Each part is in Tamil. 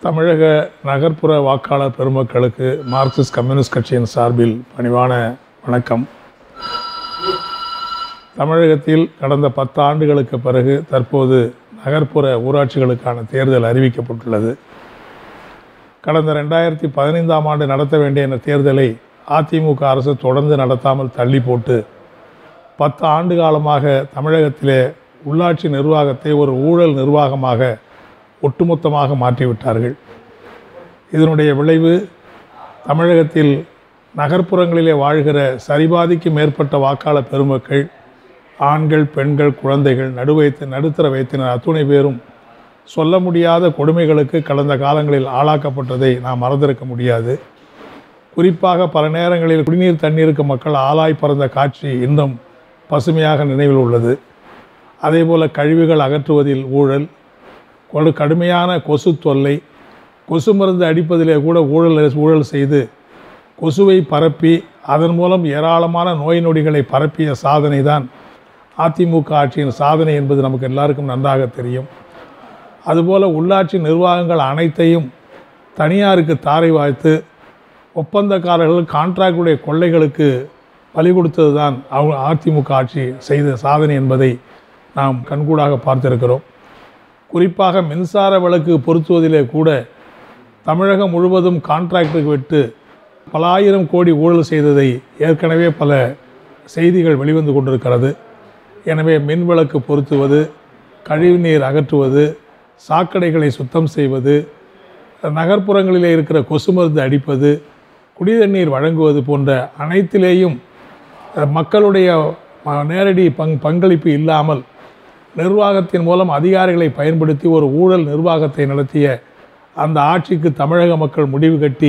தமிழக நகர்ப்புற வாக்காளர் பெருமக்களுக்கு மார்க்சிஸ்ட் கம்யூனிஸ்ட் கட்சியின் சார்பில் பணிவான வணக்கம் தமிழகத்தில் கடந்த பத்து ஆண்டுகளுக்கு பிறகு தற்போது நகர்ப்புற ஊராட்சிகளுக்கான தேர்தல் அறிவிக்கப்பட்டுள்ளது கடந்த ரெண்டாயிரத்தி பதினைந்தாம் ஆண்டு நடத்த வேண்டிய இந்த தேர்தலை அதிமுக அரசு தொடர்ந்து நடத்தாமல் தள்ளி போட்டு பத்து ஆண்டு காலமாக தமிழகத்திலே உள்ளாட்சி நிர்வாகத்தை ஒரு ஊழல் நிர்வாகமாக ஒட்டுமொத்தமாக மாற்றிவிட்டார்கள் இதனுடைய விளைவு தமிழகத்தில் நகர்ப்புறங்களிலே வாழ்கிற சரிபாதிக்கு மேற்பட்ட வாக்காளர் பெருமக்கள் ஆண்கள் பெண்கள் குழந்தைகள் நடுவயத்து நடுத்தர வயத்தினர் அத்துணை பேரும் சொல்ல முடியாத கொடுமைகளுக்கு கடந்த காலங்களில் ஆளாக்கப்பட்டதை நாம் மறந்திருக்க முடியாது குறிப்பாக பல நேரங்களில் குடிநீர் தண்ணீருக்கு மக்கள் ஆளாய் பறந்த காட்சி இன்னும் பசுமையாக நினைவில் உள்ளது அதேபோல் கழிவுகள் அகற்றுவதில் ஊழல் கொடு கடுமையான கொசு தொல்லை கொசு மருந்து அடிப்பதிலே கூட ஊழல் ஊழல் செய்து கொசுவை பரப்பி அதன் மூலம் ஏராளமான நோய் நொடிகளை பரப்பிய சாதனை தான் அதிமுக ஆட்சியின் சாதனை என்பது நமக்கு எல்லாருக்கும் நன்றாக தெரியும் அதுபோல் உள்ளாட்சி நிர்வாகங்கள் அனைத்தையும் தனியாருக்கு தாரை வாய்த்து ஒப்பந்தக்காரர்கள் கான்ட்ராக்டுடைய கொள்ளைகளுக்கு பலி கொடுத்தது தான் அவங்க அதிமுக ஆட்சி செய்த சாதனை என்பதை நாம் கண்கூடாக பார்த்திருக்கிறோம் குறிப்பாக மின்சார விளக்கு பொருத்துவதிலே கூட தமிழகம் முழுவதும் கான்ட்ராக்டுக்கு விட்டு பல ஆயிரம் கோடி ஊழல் செய்ததை ஏற்கனவே பல செய்திகள் வெளிவந்து கொண்டிருக்கிறது எனவே மின் விளக்கு பொருத்துவது கழிவுநீர் அகற்றுவது சாக்கடைகளை சுத்தம் செய்வது நகர்ப்புறங்களிலே இருக்கிற கொசு மருந்து அடிப்பது குடிதண்ணீர் வழங்குவது போன்ற அனைத்திலேயும் மக்களுடைய நேரடி பங் பங்களிப்பு இல்லாமல் நிர்வாகத்தின் மூலம் அதிகாரிகளை பயன்படுத்தி ஒரு ஊழல் நிர்வாகத்தை நடத்திய அந்த ஆட்சிக்கு தமிழக மக்கள் முடிவு கட்டி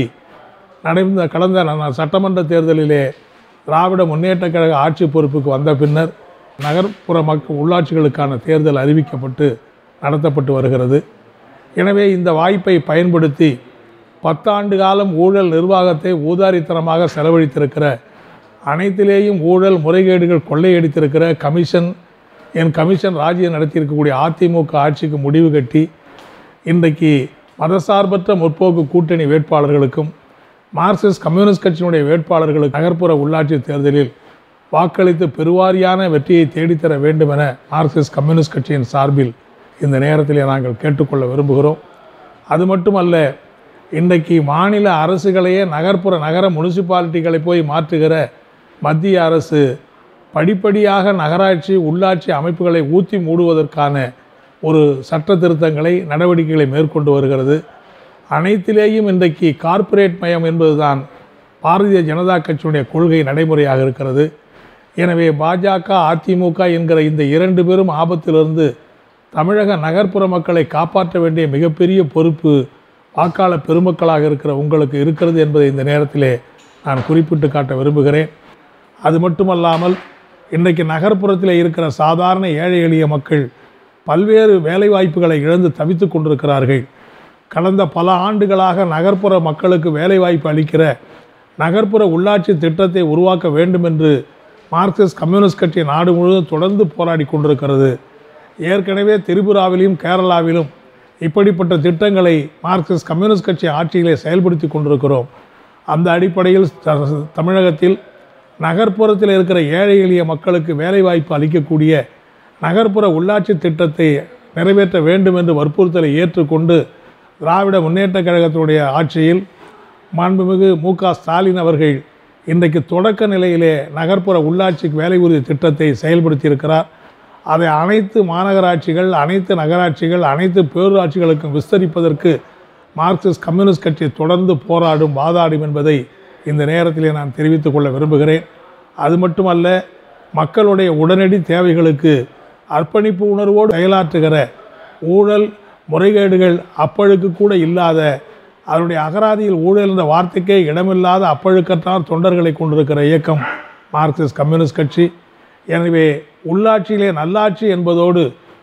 நடந்த கடந்த ந- சட்டமன்ற தேர்தலிலே திராவிட முன்னேற்றக் கழக ஆட்சி பொறுப்புக்கு வந்த பின்னர் நகர்ப்புற மக்கள் உள்ளாட்சிகளுக்கான தேர்தல் அறிவிக்கப்பட்டு நடத்தப்பட்டு வருகிறது எனவே இந்த வாய்ப்பை பயன்படுத்தி பத்தாண்டு காலம் ஊழல் நிர்வாகத்தை ஊதாரித்தனமாக செலவழித்திருக்கிற அனைத்திலேயும் ஊழல் முறைகேடுகள் கொள்ளையடித்திருக்கிற கமிஷன் என் கமிஷன் ராஜ்யம் நடத்தியிருக்கக்கூடிய அதிமுக ஆட்சிக்கு முடிவு கட்டி இன்றைக்கு மதசார்பற்ற முற்போக்கு கூட்டணி வேட்பாளர்களுக்கும் மார்க்சிஸ்ட் கம்யூனிஸ்ட் கட்சியினுடைய வேட்பாளர்களுக்கு நகர்ப்புற உள்ளாட்சி தேர்தலில் வாக்களித்து பெருவாரியான வெற்றியை தேடித்தர வேண்டும் என மார்க்சிஸ்ட் கம்யூனிஸ்ட் கட்சியின் சார்பில் இந்த நேரத்திலே நாங்கள் கேட்டுக்கொள்ள விரும்புகிறோம் அது மட்டுமல்ல இன்றைக்கு மாநில அரசுகளையே நகர்ப்புற நகர முனிசிபாலிட்டிகளை போய் மாற்றுகிற மத்திய அரசு படிப்படியாக நகராட்சி உள்ளாட்சி அமைப்புகளை ஊற்றி மூடுவதற்கான ஒரு சட்ட திருத்தங்களை நடவடிக்கைகளை மேற்கொண்டு வருகிறது அனைத்திலேயும் இன்றைக்கு கார்ப்பரேட் மயம் என்பதுதான் பாரதிய ஜனதா கட்சியுடைய கொள்கை நடைமுறையாக இருக்கிறது எனவே பாஜக அதிமுக என்கிற இந்த இரண்டு பேரும் ஆபத்திலிருந்து தமிழக நகர்ப்புற மக்களை காப்பாற்ற வேண்டிய மிகப்பெரிய பொறுப்பு வாக்காளர் பெருமக்களாக இருக்கிற உங்களுக்கு இருக்கிறது என்பதை இந்த நேரத்திலே நான் குறிப்பிட்டு காட்ட விரும்புகிறேன் அது மட்டுமல்லாமல் இன்றைக்கு நகர்ப்புறத்தில் இருக்கிற சாதாரண ஏழை எளிய மக்கள் பல்வேறு வேலைவாய்ப்புகளை இழந்து தவித்துக் கொண்டிருக்கிறார்கள் கடந்த பல ஆண்டுகளாக நகர்ப்புற மக்களுக்கு வேலைவாய்ப்பு அளிக்கிற நகர்ப்புற உள்ளாட்சி திட்டத்தை உருவாக்க வேண்டும் என்று மார்க்சிஸ்ட் கம்யூனிஸ்ட் கட்சி நாடு முழுவதும் தொடர்ந்து போராடி கொண்டிருக்கிறது ஏற்கனவே திரிபுராவிலும் கேரளாவிலும் இப்படிப்பட்ட திட்டங்களை மார்க்சிஸ்ட் கம்யூனிஸ்ட் கட்சி ஆட்சியிலே செயல்படுத்தி கொண்டிருக்கிறோம் அந்த அடிப்படையில் த- தமிழகத்தில் நகர்ப்புறத்தில் இருக்கிற ஏழை எளிய மக்களுக்கு வேலைவாய்ப்பு அளிக்கக்கூடிய நகர்ப்புற உள்ளாட்சி திட்டத்தை நிறைவேற்ற வேண்டும் என்று வற்புறுத்தலை ஏற்றுக்கொண்டு திராவிட முன்னேற்றக் கழகத்தினுடைய ஆட்சியில் மாண்புமிகு மு க ஸ்டாலின் அவர்கள் இன்றைக்கு தொடக்க நிலையிலே நகர்ப்புற உள்ளாட்சிக்கு வேலை உறுதி திட்டத்தை செயல்படுத்தியிருக்கிறார் அதை அனைத்து மாநகராட்சிகள் அனைத்து நகராட்சிகள் அனைத்து பேரூராட்சிகளுக்கும் விஸ்தரிப்பதற்கு மார்க்சிஸ்ட் கம்யூனிஸ்ட் கட்சி தொடர்ந்து போராடும் வாதாடும் என்பதை இந்த நேரத்திலே நான் தெரிவித்துக் கொள்ள விரும்புகிறேன் அது மட்டுமல்ல மக்களுடைய உடனடி தேவைகளுக்கு அர்ப்பணிப்பு உணர்வோடு செயலாற்றுகிற ஊழல் முறைகேடுகள் அப்பழுக்கு கூட இல்லாத அதனுடைய அகராதியில் ஊழல் என்ற வார்த்தைக்கே இடமில்லாத அப்பழுக்கற்றார் தொண்டர்களை கொண்டிருக்கிற இயக்கம் மார்க்சிஸ்ட் கம்யூனிஸ்ட் கட்சி எனவே உள்ளாட்சியிலே நல்லாட்சி என்பதோடு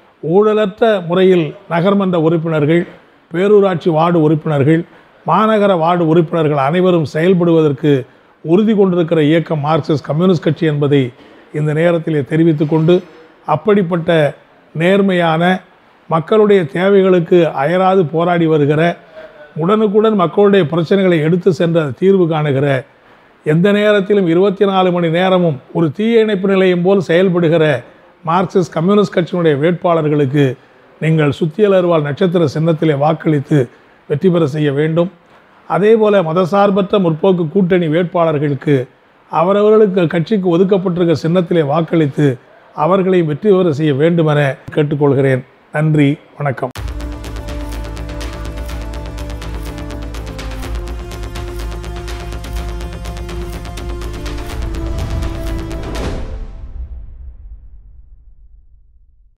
ஊழலற்ற முறையில் நகர்மன்ற உறுப்பினர்கள் பேரூராட்சி வார்டு உறுப்பினர்கள் மாநகர வார்டு உறுப்பினர்கள் அனைவரும் செயல்படுவதற்கு உறுதி கொண்டிருக்கிற இயக்கம் மார்க்சிஸ்ட் கம்யூனிஸ்ட் கட்சி என்பதை இந்த நேரத்திலே தெரிவித்துக் கொண்டு அப்படிப்பட்ட நேர்மையான மக்களுடைய தேவைகளுக்கு அயராது போராடி வருகிற உடனுக்குடன் மக்களுடைய பிரச்சனைகளை எடுத்து சென்று அதை தீர்வு காணுகிற எந்த நேரத்திலும் இருபத்தி நாலு மணி நேரமும் ஒரு தீய இணைப்பு நிலையம் போல் செயல்படுகிற மார்க்சிஸ்ட் கம்யூனிஸ்ட் கட்சியினுடைய வேட்பாளர்களுக்கு நீங்கள் சுத்தியல் அருவாள் நட்சத்திர சின்னத்திலே வாக்களித்து வெற்றி பெற செய்ய வேண்டும் அதேபோல மதசார்பற்ற முற்போக்கு கூட்டணி வேட்பாளர்களுக்கு அவரவர்களுக்கு கட்சிக்கு ஒதுக்கப்பட்டிருக்க சின்னத்திலே வாக்களித்து அவர்களை வெற்றி பெற செய்ய வேண்டுமென கேட்டுக்கொள்கிறேன் நன்றி வணக்கம்